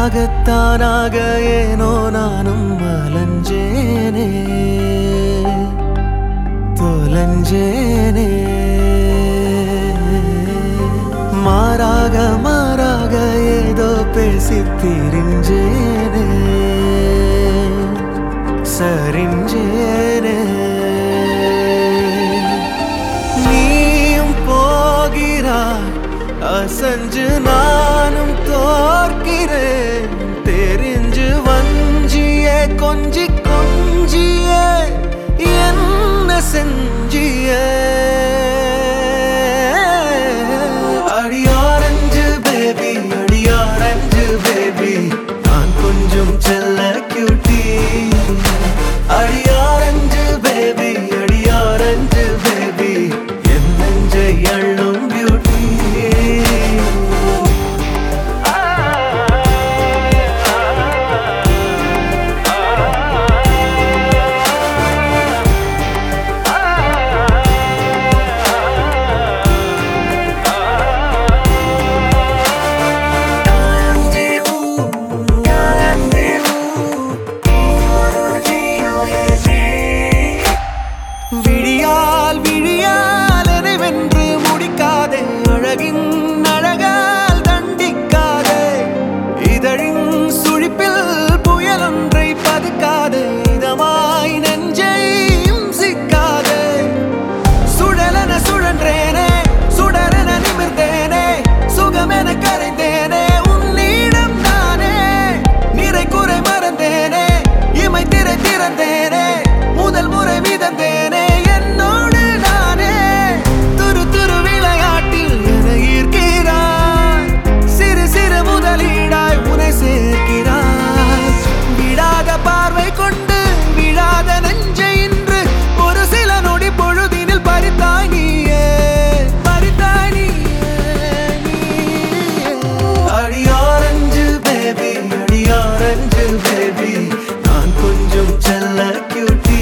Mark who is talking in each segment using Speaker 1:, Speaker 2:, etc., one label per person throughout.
Speaker 1: மாறாகத்தானாக ஏனோ நானும் அலைஞ்சேனே தொலைஞ்சேனே மாறாக மாறாக ஏதோ பேசி திரிஞ்சேனே சரிஞ்சேனே நீயும் போகிறாய் அசஞ்சு நானும் தோற்கிறேன் தெரிஞ்சு வஞ்சியே கொஞ்சி கொஞ்சியே என்ன செஞ்சியே அடியாரஞ்சு பேபி அடியாரஞ்சு பேபி நான் கொஞ்சம் செல்ல கியூட்டி அடியாரஞ்சு பேபி அடியாரஞ்சு பேபி என் நெஞ்சை அள்ளும் பியூட்டி விழியால் விழியால் எதை வென்று முடிக்காதே அழகின் அழகால் தண்டிக்காதே இதழின் சுழிப்பில் புயலொன்றை பதுக்காதே இதமாய் நெஞ்சை சிக்காதே சுழலென சுழன்றேனே சுடரென நிமிர்ந்தேனே சுகமென கரைந்தேனே உன்னிடம் நானே நிறை குறை மறந்தேனே இமை திரை திறந்தேனே முதல் முறை மிதந்தேனே என்னோடு நானே துரு துரு விளையாட்டில் என ஈர்க்கிறாய் சிறு சிறு முதலீடாய் உனை சேர்க்கிறாய் விடாத பார்வை கொண்டு விழாத நெஞ்சை இன்று ஒரு சில நொடி பொழுதினில் பறித்தாய் நீயே பறித்தாய் நீயே நீயே. அடியாரஞ்சு பேபி அடியாரஞ்சு பேபி நான் கொஞ்சம் செல்ல கியூட்டி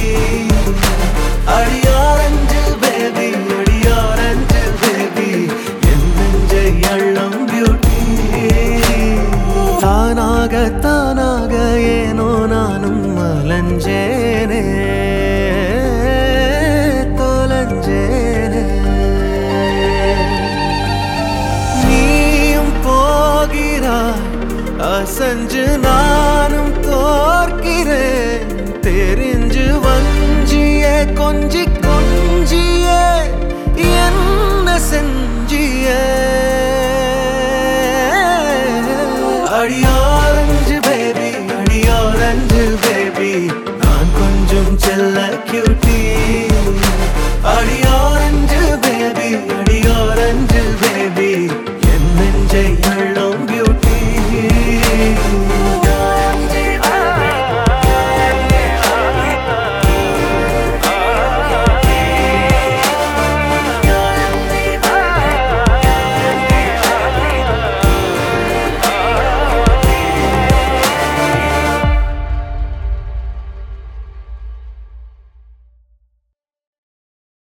Speaker 1: அடியாரஞ்சு பேபி அடியாரஞ்சு பேபி என் நெஞ்சை அள்ளம் பியூட்டி தானாக தானாக ஏனோ நானும் அலைஞ்சேனே தொலைஞ்சேனே நீயும் போகிறாய் அசஞ்சு நானும் தோற்கிறேன் தெரிஞ்சு வஞ்சியே கொஞ்சி கொஞ்சியே என்ன செஞ்சியே அடியாரஞ்சு பேபி அடியாரஞ்சு பேபி நான் கொஞ்சம் செல்ல கியூட்டி